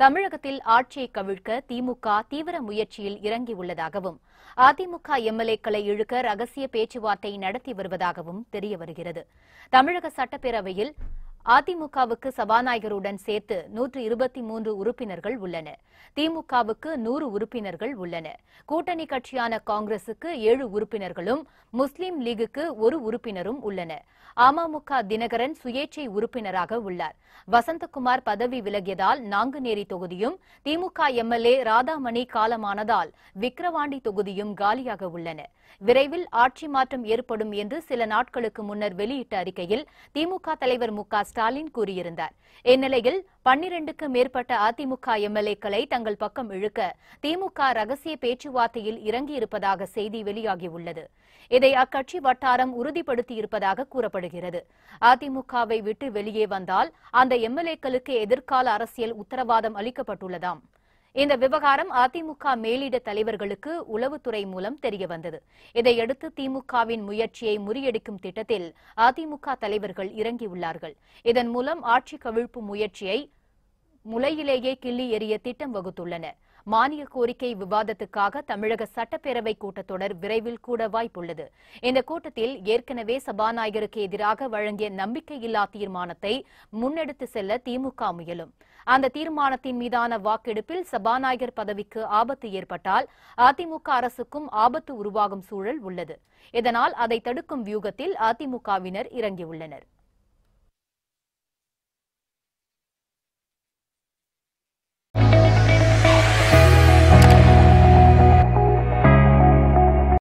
தமிழகத்தில் ஆட்சியை கவிழ்க்க திமுக தீவிர முயற்சியில் இறங்கியுள்ளதாகவும் அதிமுக எம்எல்ஏக்களை இழுக்க ரகசிய பேச்சுவார்த்தை நடத்தி வருவதாகவும் தெரியவருகிறது தமிழக சட்டப்பேரவையில் அதிமுகவுக்கு சபாநாயகருடன் சேர்த்து நூற்று இருபத்தி மூன்று உறுப்பினர்கள் உள்ளன திமுகவுக்கு நூறு உறுப்பினர்கள் உள்ளன கூட்டணி கட்சியான காங்கிரசுக்கு ஏழு உறுப்பினர்களும் முஸ்லீம் லீகுக்கு ஒரு உறுப்பினரும் உள்ளன அமமுக தினகரன் சுயேட்சை உறுப்பினராக உள்ளார் வசந்தகுமார் பதவி விலகியதால் நாங்குநேரி தொகுதியும் திமுக எம்எல்ஏ ராதாமணி காலமானதால் விக்கிரவாண்டி தொகுதியும் காலியாக உள்ளன விரைவில் ஆட்சி மாற்றம் ஏற்படும் என்று சில நாட்களுக்கு முன்னர் வெளியிட்ட அறிக்கையில் திமுக தலைவர் மு க ஸ்டாலின் கூறியிருந்தார் இந்நிலையில் பன்னிரண்டுக்கு மேற்பட்ட அதிமுக எம்எல்ஏக்களை தங்கள் பக்கம் இழுக்க திமுக ரகசிய பேச்சுவார்த்தையில் இறங்கியிருப்பதாக செய்தி வெளியாகியுள்ளது இதை அக்கட்சி வட்டாரம் உறுதிப்படுத்தியிருப்பதாக கூறப்படுகிறது அதிமுகவை விட்டு வெளியே வந்தால் அந்த எம்எல்ஏக்களுக்கு எதிர்கால அரசியல் உத்தரவாதம் அளிக்கப்பட்டுள்ளதாம் இந்த விவகாரம் அதிமுக மேலிட தலைவர்களுக்கு உளவுத்துறை மூலம் தெரியவந்தது இதையடுத்து திமுகவின் முயற்சியை முறியடிக்கும் திட்டத்தில் அதிமுக தலைவர்கள் இறங்கியுள்ளார்கள் இதன் மூலம் ஆட்சி கவிழ்ப்பு முயற்சியை முளையிலேயே கிள்ளி எறிய திட்டம் வகுத்துள்ளன மானிய கோரிக்கை விவாதத்துக்காக தமிழக சட்டப்பேரவை கூட்டத்தொடர் விரைவில் கூட வாய்ப்புள்ளது இந்த கூட்டத்தில் ஏற்கனவே சபாநாயகருக்கு எதிராக வழங்கிய நம்பிக்கையில்லா தீர்மானத்தை முன்னெடுத்து செல்ல திமுக முயலும் அந்த தீர்மானத்தின் மீதான வாக்கெடுப்பில் சபாநாயகர் பதவிக்கு ஆபத்து ஏற்பட்டால் அதிமுக அரசுக்கும் ஆபத்து உருவாகும் சூழல் உள்ளது இதனால் அதை தடுக்கும் வியூகத்தில் அதிமுகவினர் இறங்கியுள்ளனர்